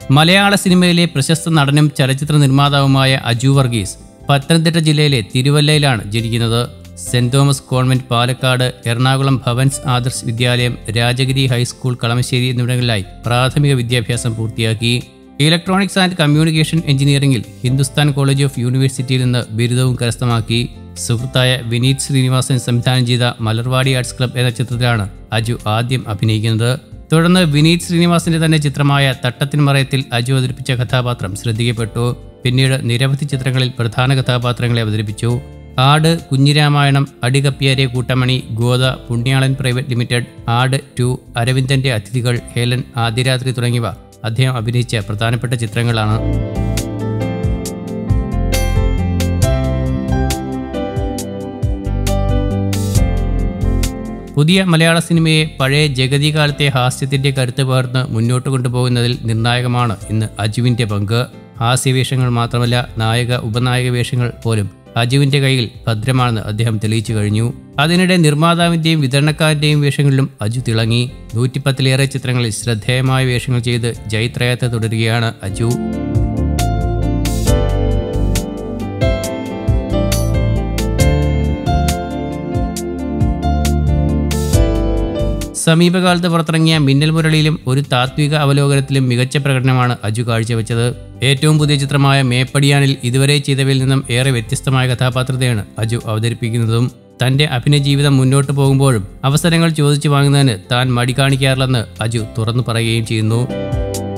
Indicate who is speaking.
Speaker 1: മലയാള സിനിമയിലെ പ്രശസ്ത നടനും ചലച്ചിത്ര നിർമ്മാതാവുമായ അജു വർഗീസ് പത്തനംതിട്ട ജില്ലയിലെ തിരുവല്ലയിലാണ് ജനിക്കുന്നത് saint Thomas convent Palakkad Ernakulam Bhavans Adarsh Vidyalayam Rajagiri high school Kalamassery എന്നിവിടങ്ങളിലായി പ്രാഥമിക വിദ്യാഭ്യാസം പൂർത്തിയാക്കി ഇലക്ട്രോണിക്സ് ആൻഡ് കമ്മ്യൂണിക്കേഷൻ എഞ്ചിനീയറിംഗിൽ ഹിന്ദുസ്ഥാൻ കോളേജ് ഓഫ് യൂണിവേഴ്സിറ്റിയിൽ നിന്ന് ബിരുദവും കരസ്ഥമാക്കി സുഹൃത്തായ വിനീത് ശ്രീനിവാസൻ സംവിധാനം ചെയ്ത മലർവാടി ആർട്സ് ക്ലബ് എന്ന ചിത്രത്തിലാണ് അജു ആദ്യം അഭിനയിക്കുന്നത് തുടർന്ന് വിനീത് ശ്രീനിവാസന്റെ തന്നെ ചിത്രമായ തട്ടത്തിൻ മറയത്തിൽ അജു അവതരിപ്പിച്ച കഥാപാത്രം ശ്രദ്ധിക്കപ്പെട്ടു പിന്നീട് നിരവധി ചിത്രങ്ങളിൽ പ്രധാന കഥാപാത്രങ്ങളെ അവതരിപ്പിച്ചു Aadu Kunjiramayanam Adikapyare Kootamani Godha Punyalan private limited Aadu two Aravindante Athidhikal Helen ആദ്യരാത്രി തുടങ്ങിയവ അദ്ദേഹം അഭിനയിച്ച പ്രധാനപ്പെട്ട ചിത്രങ്ങളാണ് പുതിയ മലയാള സിനിമയെ പഴയ ജഗതി കാലത്തെ ഹാസ്യത്തിന്റെ കരുത്ത് പകർന്ന് മുന്നോട്ട് കൊണ്ടുപോകുന്നതിൽ നിർണായകമാണ് ഇന്ന് അജുവിന്റെ പങ്ക് ഹാസ്യവേഷങ്ങൾ മാത്രമല്ല നായക ഉപനായക വേഷങ്ങൾ പോലും അജുവിന്റെ കയ്യിൽ ഭദ്രമാണെന്ന് അദ്ദേഹം തെളിയിച്ചു കഴിഞ്ഞു അതിനിടെ നിർമ്മാതാവിന്റെയും വിതരണക്കാരന്റെയും വേഷങ്ങളിലും അജു തിളങ്ങി നൂറ്റിപ്പത്തിലേറെ ചിത്രങ്ങളിൽ ശ്രദ്ധേയമായ വേഷങ്ങൾ ചെയ്ത് ജൈത്രയത്തെ തുടരുകയാണ് അജു സമീപകാലത്ത് പുറത്തിറങ്ങിയ മിന്നൽ മുരളിയിലും ഒരു താത്വിക അവലോകനത്തിലും മികച്ച പ്രകടനമാണ് അജു കാഴ്ചവെച്ചത് ഏറ്റവും പുതിയ ചിത്രമായ മേപ്പടിയാനിൽ ഇതുവരെ ചെയ്തവയിൽ നിന്നും ഏറെ വ്യത്യസ്തമായ കഥാപാത്രത്തെയാണ് അജു അവതരിപ്പിക്കുന്നതും തന്റെ അഭിനയ ജീവിതം മുന്നോട്ട് പോകുമ്പോഴും അവസരങ്ങൾ ചോദിച്ചു വാങ്ങുന്നതിന് താൻ മടി കാണിക്കാറില്ലെന്ന് അജു തുറന്നു പറയുകയും ചെയ്യുന്നു